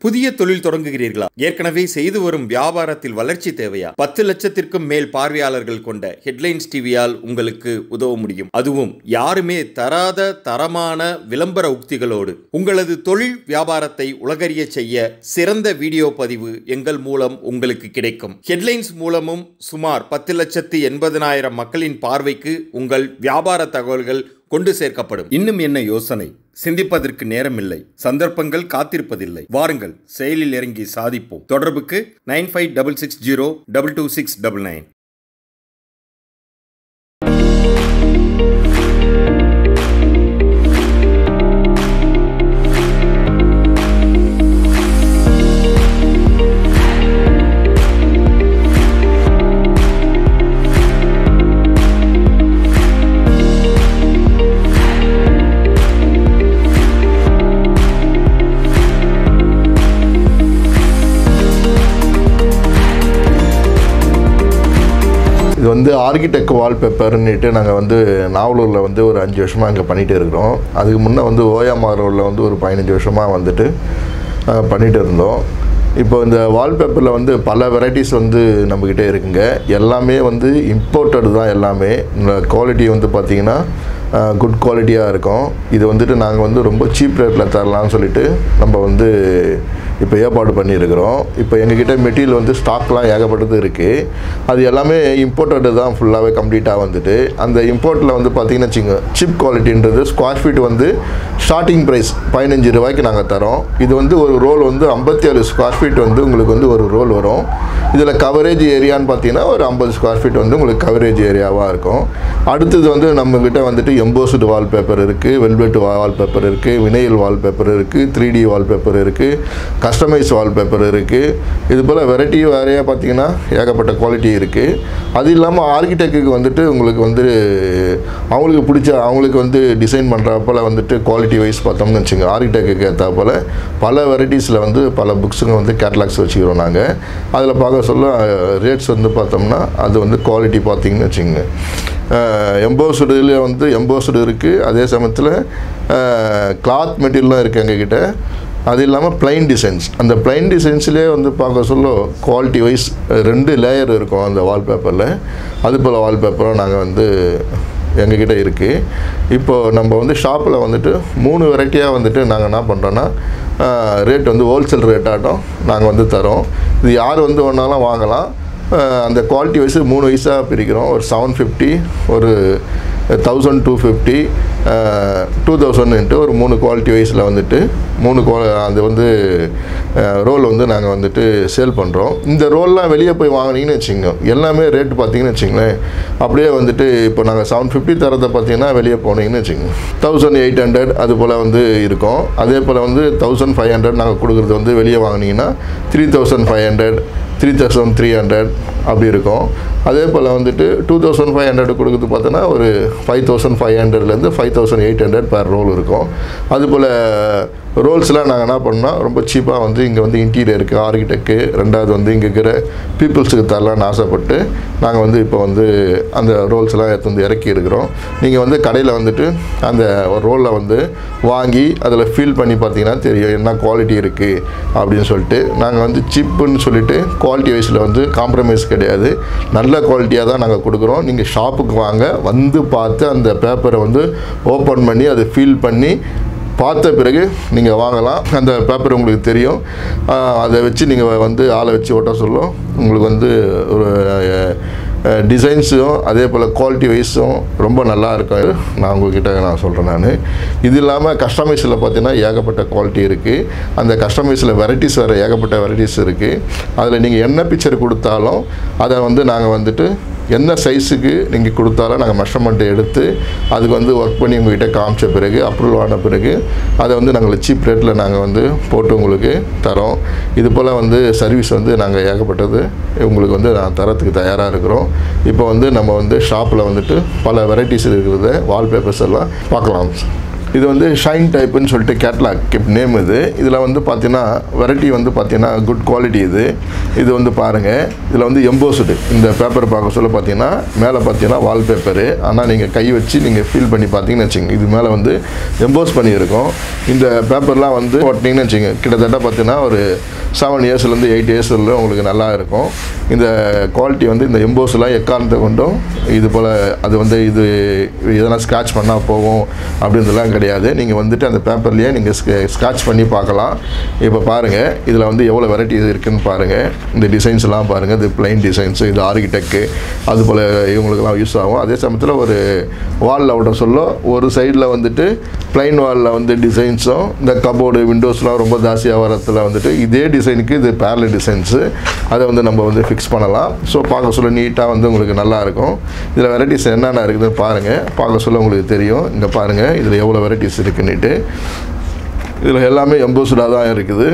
புதிய தொழில் தொடங்குகிறீர்களா ஏற்கனவே செய்து வரும் வியாபாரத்தில் வளர்ச்சி தேவையா பத்து லட்சத்திற்கும் மேல் பார்வையாளர்கள் கொண்ட ஹெட்லைன்ஸ் டிவியால் உங்களுக்கு உதவ முடியும் அதுவும் யாருமே தராத தரமான விளம்பர உக்திகளோடு உங்களது தொழில் வியாபாரத்தை உலகறிய செய்ய சிறந்த வீடியோ பதிவு எங்கள் மூலம் உங்களுக்கு கிடைக்கும் ஹெட்லைன்ஸ் மூலமும் சுமார் பத்து லட்சத்து எண்பதனாயிரம் மக்களின் பார்வைக்கு உங்கள் வியாபார தகவல்கள் கொண்டு சேர்க்கப்படும் இன்னும் என்ன யோசனை சிந்திப்பதற்கு நேரமில்லை சந்தர்ப்பங்கள் காத்திருப்பதில்லை வாருங்கள் செயலில் இறங்கி சாதிப்போம் தொடர்புக்கு nine five double six zero double two six double nine இது வந்து ஆர்கிடெக்ட் வால்பேப்பர்னுட்டு நாங்கள் வந்து நாவலூரில் வந்து ஒரு அஞ்சு வருஷமாக இங்கே பண்ணிகிட்டு இருக்கிறோம் அதுக்கு முன்னே வந்து ஓயாமார் ரோடில் வந்து ஒரு பதினஞ்சு வருஷமாக வந்துட்டு நாங்கள் பண்ணிகிட்டு இருந்தோம் இப்போ இந்த வால்பேப்பரில் வந்து பல வெரைட்டிஸ் வந்து நம்மக்கிட்ட இருக்குங்க எல்லாமே வந்து இம்போர்ட்டட் தான் எல்லாமே இந்த குவாலிட்டி வந்து பார்த்திங்கன்னா குட் குவாலிட்டியாக இருக்கும் இது வந்துட்டு நாங்கள் வந்து ரொம்ப சீப் ரேட்டில் தரலாம்னு சொல்லிட்டு நம்ம வந்து இப்போ ஏற்பாடு பண்ணியிருக்கிறோம் இப்போ எங்ககிட்ட மெட்டீரியல் வந்து ஸ்டாக்லாம் ஏகப்பட்டது இருக்குது அது எல்லாமே இம்போர்ட்டடு தான் ஃபுல்லாகவே கம்ப்ளீட்டாக வந்துட்டு அந்த இம்போர்ட்டில் வந்து பார்த்திங்கன்னா வச்சுங்க சிப் குவாலிட்டின்றது ஸ்கொயர் ஃபீட் வந்து ஸ்டார்டிங் ப்ரைஸ் பதினஞ்சு ரூபாய்க்கு நாங்கள் தரோம் இது வந்து ஒரு ரோல் வந்து ஐம்பத்தி ஏழு ஸ்கொயர் ஃபீட் வந்து உங்களுக்கு வந்து ஒரு ரோல் வரும் இதில் கவரேஜ் ஏரியான்னு பார்த்தீங்கன்னா ஒரு ஐம்பது ஸ்கொயர் ஃபீட் வந்து உங்களுக்கு கவரேஜ் ஏரியாவாக இருக்கும் அடுத்தது வந்து நம்மக்கிட்ட வந்துட்டு எம்போஸ்டு வால்பேப்பர் இருக்குது வெல்வெட் வால்பேப்பர் இருக்குது வினைல் வால்பேப்பர் இருக்குது த்ரீ டி வால்பேப்பர் இருக்குது கஸ்டமைஸ் வால்பேப்பர் இருக்குது இது போல் வெரைட்டி வேறையாக பார்த்தீங்கன்னா ஏகப்பட்ட குவாலிட்டி இருக்குது அது இல்லாமல் ஆர்கிடெக்டுக்கு வந்துட்டு உங்களுக்கு வந்து அவங்களுக்கு பிடிச்ச அவங்களுக்கு வந்து டிசைன் பண்ணுறப்பல வந்துட்டு குவாலிட்டி வைஸ் பார்த்தோம்னு வச்சுங்க ஆர்கிடெக்டுக்கு ஏற்றா போல் பல வெரைட்டிஸில் வந்து பல புக்ஸுங்க வந்து கேட்லாக்ஸ் வச்சுக்கிறோம் நாங்கள் அதில் பார்க்க சொல்ல ரேட்ஸ் வந்து பார்த்தோம்னா அது வந்து குவாலிட்டி பார்த்தீங்கன்னு வச்சுங்க எம்போஸ்டுல வந்து எம்போஸ்டு இருக்குது அதே சமயத்தில் கிளாத் மெட்டீரியலும் இருக்குது எங்ககிட்ட அது இல்லாமல் பிளைன் டிசைன்ஸ் அந்த பிளைன் டிசைன்ஸ்லேயே வந்து பார்க்க சொல்ல குவாலிட்டி வைஸ் ரெண்டு லேயர் இருக்கும் அந்த வால்பேப்பரில் அது போல் வால்பேப்பரும் நாங்கள் வந்து எங்ககிட்ட இருக்குது இப்போது நம்ம வந்து ஷாப்பில் வந்துட்டு மூணு வெரைட்டியாக வந்துட்டு நாங்கள் என்ன பண்ணுறோன்னா ரேட் வந்து ஹோல்சேல் ரேட்டாட்டம் நாங்கள் வந்து தரோம் இது யார் வந்து வேணாலும் வாங்கலாம் அந்த குவாலிட்டி வைஸ் மூணு வயசாக பிரிக்கிறோம் ஒரு செவன் ஃபிஃப்டி ஒரு தௌசண்ட் டூ ஃபிஃப்டி டூ தௌசண்ட்ன்ட்டு ஒரு மூணு குவாலிட்டி வைஸில் வந்துட்டு மூணு குவா அது வந்து ரோல் வந்து நாங்கள் வந்துட்டு சேல் பண்ணுறோம் இந்த ரோல்லாம் வெளியே போய் வாங்கினீங்கன்னு வச்சுங்க எல்லாமே ரேட்டு பார்த்தீங்கன்னு வச்சுங்களேன் அப்படியே வந்துட்டு இப்போ நாங்கள் செவன் ஃபிஃப்டி தரதை பார்த்தீங்கன்னா வெளியே போனீங்கன்னு வச்சுங்க தௌசண்ட் எயிட் ஹண்ட்ரட் அது போல் வந்து இருக்கும் அதே போல் வந்து தௌசண்ட் ஃபைவ் ஹண்ட்ரட் நாங்கள் கொடுக்குறது வந்து வெளியே வாங்கினீங்கன்னா three thousand five hundred three thousand three hundred அப்படி இருக்கும் அதே போல் வந்துட்டு டூ தௌசண்ட் ஃபைவ் ஹண்ட்ரட் கொடுக்குறது பார்த்தோன்னா ஒரு ஃபைவ் தௌசண்ட் ஃபைவ் ஹண்ட்ரட்லேருந்து five thousand eight hundred per roll இருக்கும் அதுபோல் ரோல்ஸ்லாம் நாங்கள் என்ன பண்ணோம் ரொம்ப சீப்பாக வந்து இங்கே வந்து இன்டீரியருக்கு ஆர்கிடெக்கு ரெண்டாவது வந்து இங்கே இருக்கிற பீப்புள்ஸுக்கு தரலான்னு ஆசைப்பட்டு நாங்கள் வந்து இப்போ வந்து அந்த ரோல்ஸ்லாம் எடுத்து வந்து இறக்கி இருக்கிறோம் நீங்கள் வந்து கடையில் வந்துட்டு அந்த ரோலில் வந்து வாங்கி அதில் ஃபீல் பண்ணி பார்த்தீங்கன்னா தெரியும் என்ன குவாலிட்டி இருக்குது அப்படின்னு சொல்லிட்டு நாங்கள் வந்து சிப்புன்னு சொல்லிட்டு குவாலிட்டி வைஸில் வந்து காம்ப்ரமைஸ் கிடையாது நல்ல குவாலிட்டியாக தான் நாங்கள் கொடுக்குறோம் நீங்கள் ஷாப்புக்கு வாங்க வந்து பார்த்து அந்த பேப்பரை வந்து ஓப்பன் பண்ணி அதை ஃபீல் பண்ணி பார்த்த பிறகு நீங்கள் வாங்கலாம் அந்த பேப்பர் உங்களுக்கு தெரியும் ஆஹ் அதை வச்சு நீங்கள் வந்து ஆளை வச்சு ஓட்ட சொல்லும் உங்களுக்கு வந்து ஒரு டிசைன்ஸும் அதே போல் குவாலிட்டி வைஸும் ரொம்ப நல்லா இருக்கும் நான் உங்ககிட்ட நான் சொல்கிறேன் நான் இது இல்லாமல் கஸ்டமைஸில் பார்த்தீங்கன்னா ஏகப்பட்ட குவாலிட்டி இருக்குது அந்த கஸ்டமைஸில் வெரைட்டிஸ் வேறு ஏகப்பட்ட வெரைட்டிஸ் இருக்குது அதில் நீங்கள் என்ன பிக்சர் கொடுத்தாலும் அதை வந்து நாங்கள் வந்துட்டு என்ன சைஸுக்கு நீங்கள் கொடுத்தாலும் நாங்கள் மெஷர்மெண்ட்டை எடுத்து அதுக்கு வந்து ஒர்க் பண்ணி உங்ககிட்ட காமிச்ச பிறகு அப்ரூவல் ஆன பிறகு அதை வந்து நாங்கள் சீப் ரேட்டில் நாங்கள் வந்து போட்டு உங்களுக்கு தரோம் இது போல் வந்து சர்வீஸ் வந்து நாங்கள் ஏகப்பட்டது உங்களுக்கு வந்து நான் தரத்துக்கு தயாராக இருக்கிறோம் இப்போ வந்து நம்ம வந்து ஷாப்பில் வந்துட்டு பல வெரைட்டிஸ் இருக்கிறத வால்பேப்பர்ஸ் எல்லாம் பார்க்கலாம் இது வந்து ஷைன் டைப்புன்னு சொல்லிட்டு கேட்லாக் நேம் இது இதில் வந்து பார்த்தீங்கன்னா வெரைட்டி வந்து பார்த்தீங்கன்னா குட் குவாலிட்டி இது இது வந்து பாருங்கள் இதில் வந்து எம்போஸ்டு இந்த பேப்பர் பார்க்க சொல்ல பார்த்தீங்கன்னா மேலே பார்த்தீங்கன்னா வால்பேப்பரு ஆனால் நீங்கள் கை வச்சு நீங்கள் ஃபீல் பண்ணி பார்த்தீங்கன்னு வச்சுங்க இது மேலே வந்து எம்போஸ் பண்ணியிருக்கோம் இந்த பேப்பர்லாம் வந்து போட்டிங்கன்னு வச்சுங்க கிட்டத்தட்ட பார்த்தீங்கன்னா ஒரு செவன் இயர்ஸ்லேருந்து எயிட் இயர்ஸில் உங்களுக்கு நல்லா இருக்கும் இந்த குவாலிட்டி வந்து இந்த எம்போஸ்லாம் எக்காரணத்தை கொண்டும் இது போல் அது வந்து இது எதனா ஸ்க்ராட்ச் பண்ணால் போகும் அப்படின்றதுலாம் கிடையாது நீங்கள் வந்துட்டு அந்த பேப்பர்லேயே நீங்கள் ஸ்க்ராட்ச் பண்ணி பார்க்கலாம் இப்போ பாருங்கள் இதில் வந்து எவ்வளோ வெரைட்டி இருக்குன்னு பாருங்கள் இந்த டிசைன்ஸ்லாம் பாருங்கள் இது பிளைன் டிசைன்ஸு இது ஆர்கிடெக்கு அது போல் இவங்களுக்கெல்லாம் யூஸ் ஆகும் அதே சமயத்தில் ஒரு வாலில் விட சொல்ல ஒரு சைடில் வந்துட்டு பிளைன் வாலில் வந்து டிசைன்ஸும் இந்த கபோர்டு விண்டோஸ்லாம் ரொம்ப ஜாஸ்தியாக வரத்தில் வந்துட்டு இதே டிசைனுக்கு இது பேரல டிசைன்ஸு அதை வந்து நம்ம வந்து ஃபிக்ஸ் பண்ணலாம் ஸோ பார்க்க சொல்ல நீட்டாக வந்து உங்களுக்கு நல்லா இருக்கும் இதில் வெரைட்டிஸ் என்னென்ன இருக்குதுன்னு பாருங்கள் பார்க்க சொல்ல உங்களுக்கு தெரியும் இங்கே பாருங்கள் இதில் எவ்வளோ வெரைட்டிஸ் இருக்குன்னுட்டு இதில் எல்லாமே எம்போஸ்டாக தான் இருக்குது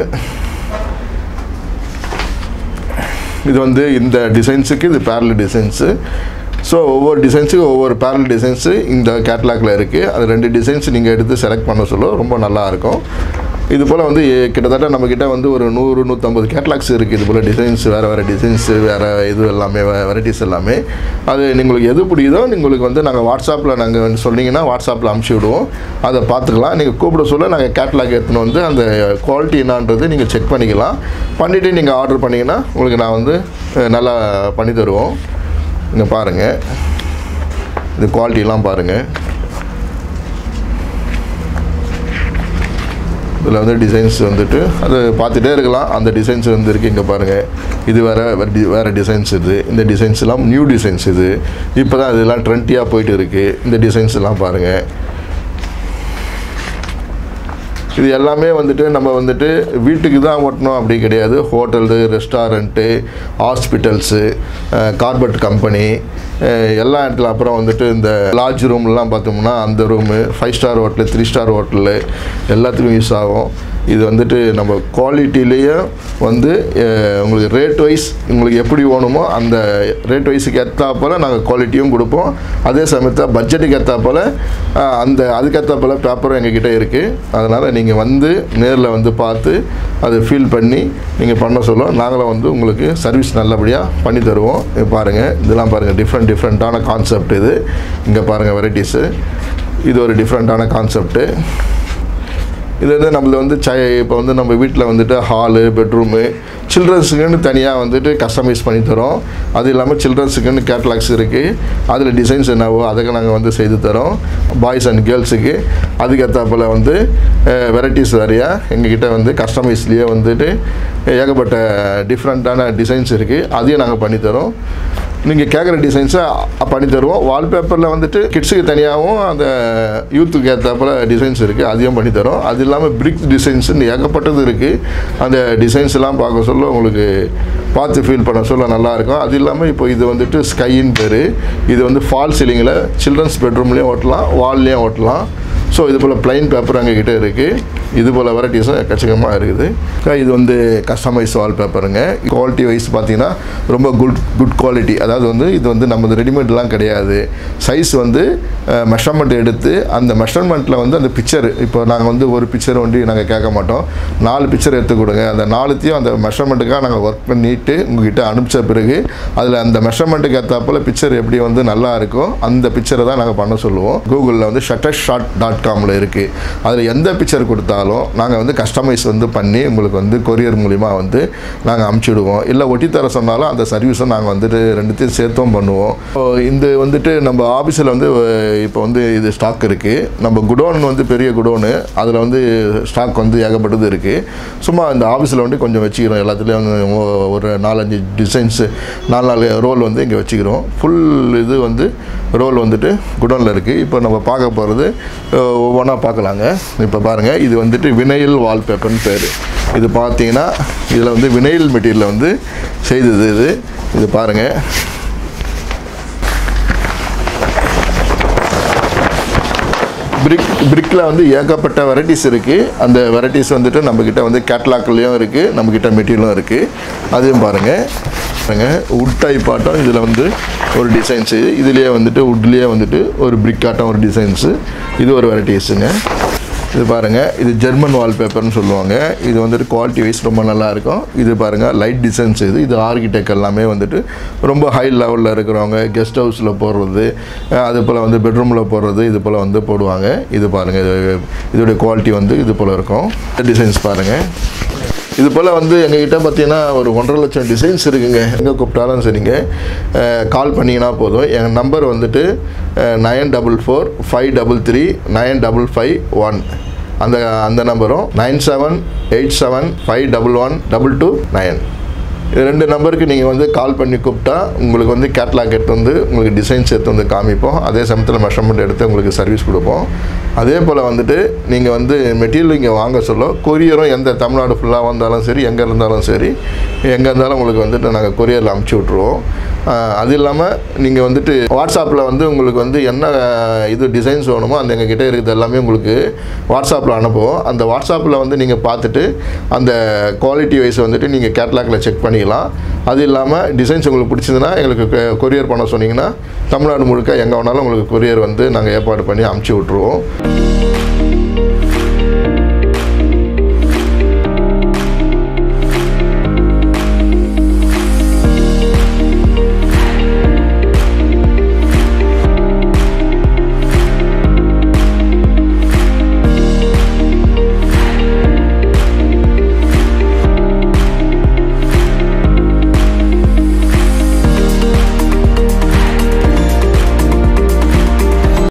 இது வந்து இந்த டிசைன்ஸுக்கு இது பேரல் டிசைன்ஸு ஸோ ஒவ்வொரு டிசைன்ஸுக்கும் ஒவ்வொரு பேரல் டிசைன்ஸு இந்த கேட்லாகில் இருக்குது அது ரெண்டு டிசைன்ஸ் நீங்கள் எடுத்து செலக்ட் பண்ண சொல்ல ரொம்ப நல்லாயிருக்கும் இது போல் வந்து எ- கிட்டத்தட்ட நம்மக்கிட்ட வந்து ஒரு நூறு நூற்றம்பது கேட்லாக்ஸ் இருக்குது இது போல் டிசைன்ஸ் வேறு வேறு டிசைன்ஸு வேறு இது எல்லாமே வெரைட்டிஸ் எல்லாமே அது உங்களுக்கு எது பிடிக்குதோ உங்களுக்கு வந்து நாங்கள் வாட்ஸ்அப்பில் நாங்கள் வந்து சொன்னீங்கன்னா வாட்ஸ்அப்பில் அமுச்சு விடுவோம் அதை பார்த்துக்கலாம் நீங்கள் கூப்பிட சொல்ல நாங்கள் கேட்லாக் எடுத்துன்னு வந்து அந்த குவாலிட்டி என்னான்றது நீங்கள் செக் பண்ணிக்கலாம் பண்ணிவிட்டு நீங்கள் ஆர்டர் பண்ணிங்கன்னா உங்களுக்கு நான் வந்து அஹ், நல்லா பண்ணி தருவோம் இங்கே பாருங்கள் இது குவாலிட்டிலாம் பாருங்கள் இதில் வந்து டிசைன்ஸ் வந்துட்டு அது பார்த்துட்டே இருக்கலாம் அந்த டிசைன்ஸ் வந்து இருக்குது இங்கே பாருங்கள் இது வேறு வேறு டிசைன்ஸ் இது இந்த டிசைன்ஸ் எல்லாம் நியூ டிசைன்ஸ் இது இப்போ தான் இதெல்லாம் ட்ரெண்டியாக போயிட்டு இருக்குது இந்த டிசைன்ஸ் எல்லாம் பாருங்கள் இது எல்லாமே வந்துட்டு நம்ம வந்துட்டு வீட்டுக்கு தான் ஓட்டணும் அப்படி கிடையாது hotel restaurant hospitals carpet company எல்லா இடத்துல அப்புறம் வந்துட்டு இந்த லாட்ஜ் ரூம்லாம் பார்த்தோம்னா அந்த room five star hotel three star hotel எல்லாத்துக்கும் யூஸ் ஆகும் இது வந்துட்டு நம்ம குவாலிட்டிலேயே வந்து அஹ், உங்களுக்கு ரேட் வைஸ் உங்களுக்கு எப்படி வேணுமோ அந்த ரேட் வைஸுக்கு ஏற்றாப்போல் நாங்கள் குவாலிட்டியும் கொடுப்போம் அதே சமயத்தில் பட்ஜெட்டுக்கு ஏற்றாப்போல் அந்த அதுக்கேற்றாப்போல் பேப்பரும் எங்ககிட்ட இருக்குது அதனால் நீங்கள் வந்து நேரில் வந்து பார்த்து அதை ஃபீல் பண்ணி நீங்கள் பண்ண சொல்ல நாங்களும் வந்து உங்களுக்கு சர்வீஸ் நல்லபடியாக பண்ணி தருவோம் இது பாருங்கள் இதெல்லாம் பாருங்கள் டிஃப்ரெண்ட் டிஃப்ரெண்ட்டான கான்செப்ட் இது இங்கே பாருங்கள் வெரைட்டிஸு இது ஒரு டிஃப்ரெண்ட்டான கான்செப்ட்டு இது வந்து நம்மள வந்து சை இப்போ வந்து நம்ம வீட்டில் வந்துட்டு ஹாலு பெட்ரூமு சில்ட்ரன்ஸுக்குன்னு தனியாக வந்துட்டு கஸ்டமைஸ் பண்ணி தரோம் அது இல்லாமல் சில்ட்ரன்ஸுக்குன்னு கேட்லாக்ஸ் இருக்குது அதில் டிசைன்ஸ் என்னவோ அதுக்கு நாங்கள் வந்து செய்து தரோம் பாய்ஸ் அண்ட் கேர்ள்ஸுக்கு அதுக்கேற்றாப்புல வந்து வெரைட்டிஸ் வேறையாக எங்ககிட்ட வந்து கஸ்டமைஸ்லேயே வந்துட்டு ஏகப்பட்ட டிஃப்ரெண்ட்டான டிசைன்ஸ் இருக்குது அதையும் நாங்கள் பண்ணித்தரோம் நீங்கள் கேட்குற டிசைன்ஸை பண்ணி தருவோம் வால்பேப்பரில் வந்துட்டு கிட்ஸுக்கு தனியாகவும் அந்த யூத்துக்கு ஏற்றாப்புல டிசைன்ஸ் இருக்குது அதையும் பண்ணி தரோம் அது இல்லாமல் பிரிக் டிசைன்ஸ்னு ஏகப்பட்டது இருக்குது அந்த டிசைன்ஸ் எல்லாம் பார்க்க சொல்ல உங்களுக்கு பார்த்து ஃபீல் பண்ண சொல்ல நல்லாயிருக்கும் அது இல்லாமல் இப்போ இது வந்துட்டு ஸ்கையின் பேர் இது வந்து ஃபால் சீலிங்கில் சில்ட்ரன்ஸ் பெட்ரூம்லேயும் ஓட்டலாம் வால்லேயும் ஓட்டலாம் ஸோ இது போல் ப்ளைன் பேப்பர் எங்ககிட்ட இருக்குது இது போல் வெரைட்டிஸும் எக்கச்சக்கமாக இருக்குது அக்கா, இது வந்து கஸ்டமைஸ் வால் பேப்பருங்க குவாலிட்டி வைஸ் பார்த்தீங்கன்னா ரொம்ப குட் குட் குவாலிட்டி அதாவது வந்து இது வந்து நமது ரெடிமேட்லாம் கிடையாது சைஸ் வந்து மெஷர்மெண்ட் எடுத்து அந்த மெஷர்மெண்ட்டில் வந்து அந்த பிக்சர் இப்போ நாங்கள் வந்து ஒரு பிக்சர் ஒண்டி நாங்கள் கேட்க மாட்டோம் நாலு பிக்சர் எடுத்து கொடுங்க அந்த நாலுத்தையும் அந்த மெஷர்மெண்ட்டுக்காக நாங்கள் ஒர்க் பண்ணிட்டு உங்ககிட்ட அனுப்பிச்ச பிறகு அதில் அந்த மெஷர்மெண்ட்டுக்கு ஏற்றாப்புல பிக்சர் எப்படி வந்து நல்லா இருக்கோ அந்த பிக்சரை தான் நாங்கள் பண்ண சொல்லுவோம் கூகுளில் வந்து ஷட்டர் ஷாட் டாட் காமில் இருக்குது அதில் எந்த பிக்சர் கொடுத்தாலும் நாங்கள் வந்து கஸ்டமைஸ் வந்து பண்ணி உங்களுக்கு வந்து கொரியர் மூலிமா வந்து நாங்கள் அமுச்சிடுவோம் இல்லை ஒட்டி தர சொன்னாலும் அந்த சர்வீஸும் நாங்கள் வந்துட்டு ரெண்டுத்தையும் சேர்த்தும் பண்ணுவோம் இப்போ இந்த வந்துட்டு நம்ம ஆஃபீஸில் வந்து அஹ், இப்போ வந்து இது ஸ்டாக் இருக்குது நம்ம குடோன் வந்து பெரிய குடோனு அதில் வந்து ஸ்டாக் வந்து ஏகப்பட்டது இருக்குது சும்மா இந்த ஆஃபீஸில் வந்து கொஞ்சம் வச்சுக்கிறோம் எல்லாத்துலேயும் வந்து ஒ- ஒரு நாலஞ்சு டிசைன்ஸு நாலு நாலு ரோல் வந்து இங்கே வச்சுக்கிறோம் ஃபுல் இது வந்து ரோல் வந்துட்டு குடோனில் இருக்குது இப்போ நம்ம பார்க்க போகிறது ஒவ்வொன்றா பார்க்கலாங்க இப்போ பாருங்கள் இது வந்துட்டு வினைல் வால்பேப்பர்னு பேர் இது பார்த்தீங்கன்னா இதில் வந்து வினைல் மெட்டீரியலில் வந்து செய்தது இது இது பாருங்கள் பிரிக் பிரிக்கில் வந்து ஏகப்பட்ட வெரைட்டிஸ் இருக்குது அந்த வெரைட்டிஸ் வந்துட்டு நம்மக்கிட்ட வந்து கேட்லாக்லேயும் இருக்குது நம்மக்கிட்ட மெட்டீரியலும் இருக்குது அதையும் பாருங்கள் பாருங்கள் உட் டைப் ஆட்டம் இதில் வந்து ஒரு டிசைன்ஸு இதுலேயே வந்துட்டு உட்லேயே வந்துட்டு ஒரு பிரிக் ஆட்டம் ஒரு டிசைன்ஸு இது ஒரு வெரைட்டிஸுங்க இது பாருங்கள் இது ஜெர்மன் வால்பேப்பர்னு சொல்லுவாங்க இது வந்துட்டு குவாலிட்டி வைஸ் ரொம்ப நல்லா இருக்கும் இது பாருங்கள் லைட் டிசைன்ஸ் இது இது ஆர்கிடெக்ட் எல்லாமே வந்துட்டு ரொம்ப ஹை லெவலில் இருக்கிறவங்க கெஸ்ட் ஹவுஸில் போடுறது அஹ் அது போல் வந்து பெட்ரூமில் போடுறது இது போல் வந்து போடுவாங்க இது பாருங்கள் இது இதோடைய குவாலிட்டி வந்து இது போல் இருக்கும் டிசைன்ஸ் பாருங்கள் இது போல் வந்து எங்ககிட்ட பார்த்தீங்கன்னா ஒரு ஒன்றரை லட்சம் டிசைன்ஸ் இருக்குங்க எங்கே கூப்பிட்டாலும் சரிங்க கால் பண்ணிங்கன்னா போதும் எங்கள் நம்பர் வந்துட்டு nine double four five double three nine double five one அந்த அந்த நம்பரும் nine seven eight seven five double one double two nine இது ரெண்டு நம்பருக்கு நீங்கள் வந்து கால் பண்ணி கூப்பிட்டா உங்களுக்கு வந்து கேட்லாக் எடுத்து வந்து உங்களுக்கு டிசைன்ஸ் எடுத்து வந்து காமிப்போம் அதே சமயத்தில் மெஷர்மெண்ட் எடுத்து உங்களுக்கு சர்வீஸ் கொடுப்போம் அதே போல் வந்துட்டு நீங்கள் வந்து மெட்டீரியல் இங்கே வாங்க சொல்ல கொரியரும் எந்த தமிழ்நாடு ஃபுல்லாக வந்தாலும் சரி எங்கே இருந்தாலும் சரி எங்கே இருந்தாலும் உங்களுக்கு வந்துட்டு நாங்கள் கொரியரில் அமுச்சு விட்ருவோம் ஆஹ் அது இல்லாமல் நீங்கள் வந்துட்டு வாட்ஸ்அப்பில் வந்து உங்களுக்கு வந்து என்ன ஆஹ், இது டிசைன்ஸ் வேணுமோ அந்த எங்கள் கிட்டே இருக்குது எல்லாமே உங்களுக்கு வாட்ஸ்அப்பில் அனுப்புவோம் அந்த வாட்ஸ்அப்பில் வந்து நீங்கள் பார்த்துட்டு அந்த குவாலிட்டி வைஸ் வந்துட்டு நீங்கள் கேட்லாகில் செக் பண்ணிக்கலாம் அது இல்லாமல் டிசைன்ஸ் உங்களுக்கு பிடிச்சதுன்னா எங்களுக்கு கொரியர் பண்ண சொன்னீங்கன்னா தமிழ்நாடு முழுக்க எங்கே வேணாலும் உங்களுக்கு கொரியர் வந்து நாங்கள் ஏற்பாடு பண்ணி அமுச்சு விட்ருவோம்